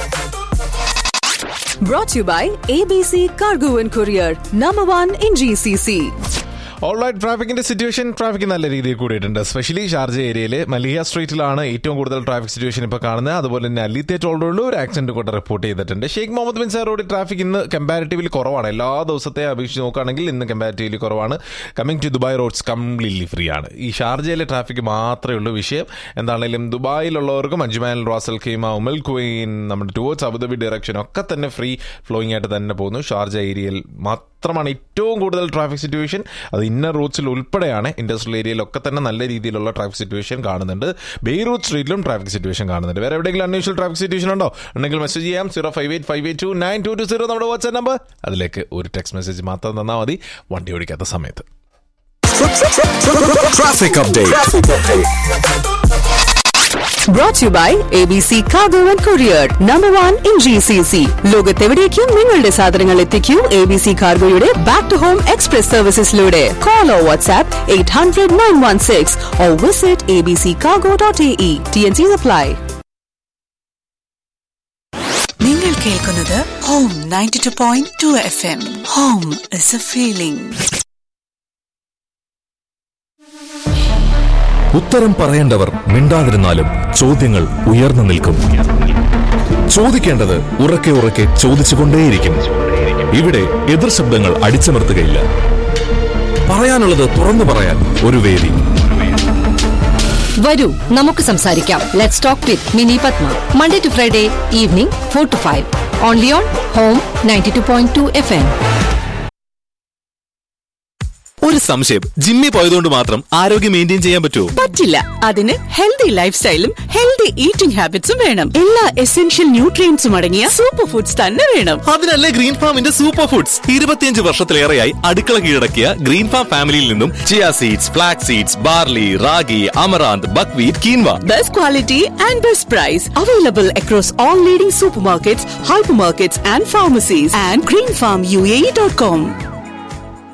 Brought to you by ABC Cargo and Courier, number one in GCC. Alright ട്രാഫിക്കിന്റെ situation traffic നല്ല രീതിയിൽ കൂടിയിട്ടുണ്ട് specially Sharjah ഏരിയയിൽ മലിയ സ്ട്രീറ്റിലാണ് ഏറ്റവും കൂടുതൽ ട്രാഫിക് സിറ്റുവേഷൻ ഇപ്പോൾ കാണുന്നത് അതുപോലെ തന്നെ അലിത്തെ ടോൾ റോഡിൽ ഒരു ആക്സിഡന്റ് കൂടെ റിപ്പോർട്ട് ചെയ്തിട്ടുണ്ട് ഷെയ്ഖ് മുഹമ്മദ് ബിൻ സാർ റോഡിൽ ട്രാഫിക് ഇന്ന് കമ്പാരിറ്റീവ്ലി കുറവാണ് എല്ലാ ദിവസത്തെ അപേക്ഷിച്ച് നോക്കുകയാണെങ്കിൽ ഇന്ന് കമ്പാരിറ്റീവ്ലി കുറവാണ് coming to Dubai roads completely free ആണ് ഈ ഷാർജയിലെ ട്രാഫിക് മാത്രമേ ഉള്ളൂ വിഷയം എന്താണെങ്കിലും ദുബായിലുള്ളവർക്കും അജ്മാൻ റാസൽ ഖീമ ഉമൽ കുവൈൻ നമ്മുടെ ടുവേർഡ്സ് അബുദാബി ഡയറക്ഷൻ ഒക്കെ തന്നെ ഫ്രീ ഫ്ലോയിങ് ആയിട്ട് തന്നെ പോകുന്നു ഷാർജ ഏരിയയിൽ മാത്രമാണ് ഏറ്റവും കൂടുതൽ ട്രാഫിക് സിറ്റുവേഷൻ അത് ഇന്നർ റൂട്ട്സിൽ ഉൾപ്പെടെയാണ് ഇൻഡസ്ട്രിയൽ ഏരിയയിലൊക്കെ തന്നെ നല്ല രീതിയിലുള്ള ട്രാഫിക് സിറ്റുവേഷൻ കാണുന്നുണ്ട് ബെയ്റൂട്ട് സ്ട്രീറ്റിലും ട്രാഫിക് സിറ്റുവേഷൻ കാണുന്നുണ്ട് വേറെ എവിടെയെങ്കിലും അൺയൂഷ്വൽ ട്രാഫിക് സിറ്റുവേഷൻ ഉണ്ടോ ഉണ്ടെങ്കിൽ മെസ്സേജ് ചെയ്യാം zero five eight five eight two nine two two zero നമ്മുടെ വാട്സ്ആപ്പ് നമ്പർ അതിലേക്ക് ഒരു ടെക്സ്റ്റ് മെസ്സേജ് മാത്രം തന്നാൽ മതി വണ്ടി ഓടിക്കാത്ത സമയത്ത് Traffic update. Brought to you by ABC Cargo and Courier, number one in GCC. ലോകത്തെവിടേക്കും നിങ്ങളുടെ സാധനങ്ങൾ എത്തിക്കൂ എ ബി സി കാർഗോയുടെ ബാക്ക് ടു ഹോം എക്സ്പ്രസ് സർവീസസിലൂടെ call or WhatsApp eight hundred nine one six or visit A B C cargo dot A E T N C supply നിങ്ങൾ കേൾക്കുന്നത് home ninety two point two F M home is a feeling ഉത്തരം പറയേണ്ടവർ മിണ്ടാതിരുന്നാലും ചോദ്യങ്ങൾ ഉയർന്നു നിൽക്കും ചോദിക്കേണ്ടത് ഉറക്കെ ഉറക്കെ ചോദിച്ചുകൊണ്ടേയിരിക്കും ഇവിടെ എതിർ ശബ്ദങ്ങൾ അടിച്ചമർത്തുകയില്ല പറയാനുള്ളത് തുറന്നു പറയാൻ ഒരു വേദി വരൂ നമുക്ക് സംസാരിക്കാം let's talk with Mini Padma Monday to Friday evening four to five only on home ninety two point two F M ഒരു സംശയം ജിമ്മിൽ പോയതുകൊണ്ട് മാത്രം ആരോഗ്യം മെയിൻറ്റെയിൻ ചെയ്യാൻ പറ്റുമോ പറ്റില്ല അതിന് ഹെൽത്തി ലൈഫ് സ്റ്റൈലും ഹെൽത്തി ഈറ്റിംഗ് ഹാബിറ്റ്സും വേണം എല്ലാ എസെൻഷ്യൽ ന്യൂട്രിയൻസും അടങ്ങിയ സൂപ്പർ ഫുഡ്സ് തന്നെ വേണം അതിനല്ലേ ഗ്രീൻ ഫാമിന്റെ സൂപ്പർ ഫുഡ്സ് ഇരുപത്തിയഞ്ച് വർഷത്തിലേറെയായി അടുക്കള കീഴടക്കിയ ഗ്രീൻ ഫാം ഫാമിലിയിൽ നിന്നും chia seeds flax seeds barley ragi amaranth buckwheat quinoa best quality and best price available across all leading supermarkets hypermarkets and pharmacies and green farm U A dot com